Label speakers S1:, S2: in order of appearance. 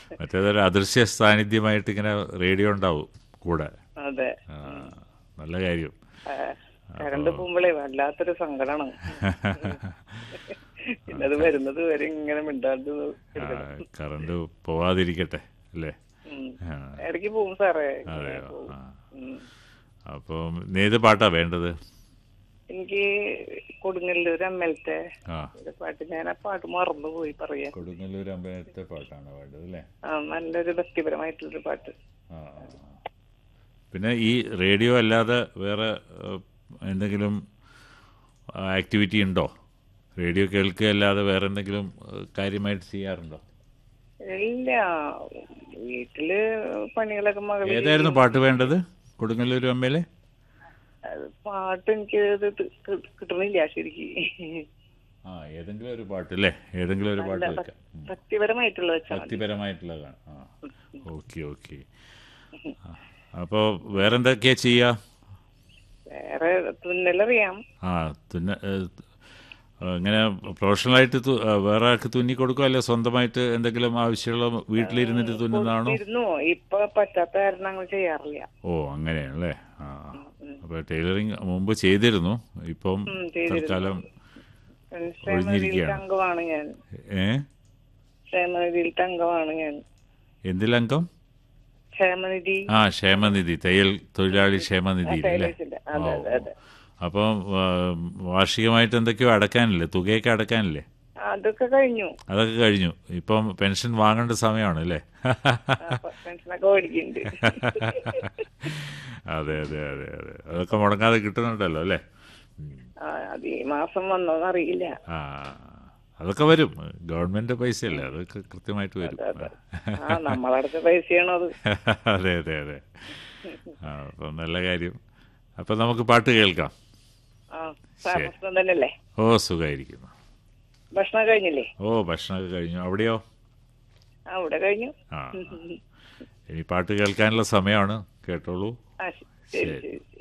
S1: മറ്റേതൊരു അദൃശ്യ സാന്നിധ്യമായിട്ട് ഇങ്ങനെ റേഡിയോ ഉണ്ടാവും കൂടെ
S2: അതെ
S1: ആ, നല്ല കാര്യം
S2: ആ, കറണ്ട് പോകുമ്പോഴേ വല്ലാത്തൊരു സങ്കടമാണ് പിന്നെ അത് വരുന്നത് വരെ ഇങ്ങനെ മിണ്ടാണ്ട്
S1: ആ, കറണ്ട് പോവാതിരിക്കട്ടെ അല്ലേ
S2: ഉം.
S1: ആ,
S2: ഇടയ്ക്ക് പോവും സാറേ ഇങ്ങനെ
S1: അതെയോ
S2: പോവും.
S1: ആ
S2: ഉം.
S1: അപ്പം ഏത് പാട്ടാ വേണ്ടത്
S2: എനിക്ക് കൊടുങ്ങല്ലൂർ അമ്മലത്തെ
S1: ആ
S2: ഒരു പാട്ട് ഞാൻ ആ പാട്ട് മറന്നുപോയി പറയാൻ
S1: കൊടുങ്ങല്ലൂർ അമ്പലത്തെ പാട്ടാണ് വേണ്ടത് അല്ലേ
S2: ആ നല്ലൊരു ഭക്തിപരമായിട്ടുള്ളൊരു പാട്ട്
S1: ആ ആ, ആ. പിന്നെ ഈ റേഡിയോ അല്ലാതെ വേറെ ഏഹ്, എന്തെങ്കിലും ആക്ടിവിറ്റി ഉണ്ടോ റേഡിയോ കേൾക്കുക അല്ലാതെ വേറെ എന്തെങ്കിലും ഏഹ്, കാര്യമായിട്ട് ചെയ്യാറുണ്ടോ
S2: ഇല്ല വീട്ടില് പണികളൊക്കെ മകള്
S1: ഏതായിരുന്നു പാട്ട് വേണ്ടത് കൊടുങ്ങല്ലൂർ അമ്മയിലെ
S2: അത് പാട്ട് എനിക്ക് ഇത് തി- കി- കിട്ടണില്ല ശരിക്ക്
S1: ആ ഏതെങ്കിലും ഒരു പാട്ട് അല്ലേ ഏതെങ്കിലും ഒരു പാട്ട് വെക്കാം ഉം.
S2: ഭക്തിപരമായിട്ടുള്ള വെച്ചാൽ മതി
S1: ഭക്തിപരമായിട്ടുള്ളതാണ് ആ ഓക്കെ ഓക്കെ അപ്പോൾ വേറെന്തൊക്കെയാ ചെയ്യുക
S2: വേറെ തുന്നലറിയാം
S1: ആ തുന്ന ഏഹ്, ഇങ്ങനെ പ്രൊഫഷണലായിട്ട് തു- ആ, വേറെ ആൾക്ക് തുന്നി കൊടുക്കുക അല്ലെ സ്വന്തമായിട്ട് എന്തെങ്കിലും ആവശ്യമുള്ള വീട്ടിലിരുന്നിട്ട് തുന്നുന്നതാണോ
S2: ഇരുന്നു ഇപ്പൊ പറ്റാത്ത കാരണം അങ്ങനെ ചെയ്യാറില്ല
S1: ഓ അങ്ങനെയാണല്ലേ ആ അപ്പോൾ ടൈലറിങ് മുമ്പ് ചെയ്തിരുന്നു ഇപ്പം
S2: ഉം, ചെയ്തിരുന്നു.
S1: തൽക്കാലം
S2: ക്ഷേമനിധിയിലത്തെ
S1: ഒഴിഞ്ഞിരിക്കുകയാണ്.
S2: അംഗമാണ് ഞാൻ
S1: ഏ
S2: ക്ഷേമനിധിയിലത്തെ അംഗമാണ് ഞാൻ
S1: എന്തിലംഗം
S2: ക്ഷേമനിധി
S1: ആ ക്ഷേമനിധി തയ്യൽ തൊഴിലാളി ക്ഷേമനിധി അല്ലേ
S2: ടൈലേഴ്സിന്റെ അതെ അതെ അതെ
S1: അപ്പം ആ, വാർഷികമായിട്ട് എന്തൊക്കെയോ അടക്കാനില്ലേ തുകയൊക്കെ അടക്കാനില്ലേ
S2: അതൊക്കെ കഴിഞ്ഞു
S1: അതൊക്കെ കഴിഞ്ഞു ഇപ്പം പെൻഷൻ വാങ്ങേണ്ട സമയമാണ് അല്ലേ
S2: അപ്പൊ പെൻഷനൊക്കെ മേടിക്കുന്നുണ്ട്
S1: അതെ അതെ അതെ അതെ അതൊക്കെ മുടങ്ങാതെ കിട്ടുന്നുണ്ടല്ലോ അല്ലേ ഉം.
S2: ആ, അത് ഈ മാസം വന്നോന്ന് അറിയില്ല
S1: ആ അതൊക്കെ വരും ഗവൺമെന്റ് പൈസയല്ലേ അതൊക്കെ കൃത്യമായിട്ട് വരും
S2: ആ നമ്മളടുത്ത പൈസയാണോ അത്
S1: അതെ അതെ അതെ ആ അപ്പം നല്ല കാര്യം അപ്പം നമുക്ക് പാട്ട് കേൾക്കാം
S2: ആ സാർ പ്രശ്നം തന്നെയല്ലേ
S1: ഓ സുഖമായിരിക്കുന്നു
S2: ഭക്ഷണം കഴിഞ്ഞില്ലേ
S1: ഓ ഭക്ഷണമൊക്കെ കഴിഞ്ഞു അവിടെയോ
S2: ആ ഇവിടെ കഴിഞ്ഞു
S1: ആ ഇനി പാട്ട് കേൾക്കാനുള്ള സമയമാണ് കേട്ടോളൂ
S2: ആ ശരി
S1: ശരി.
S2: ശരി ശരി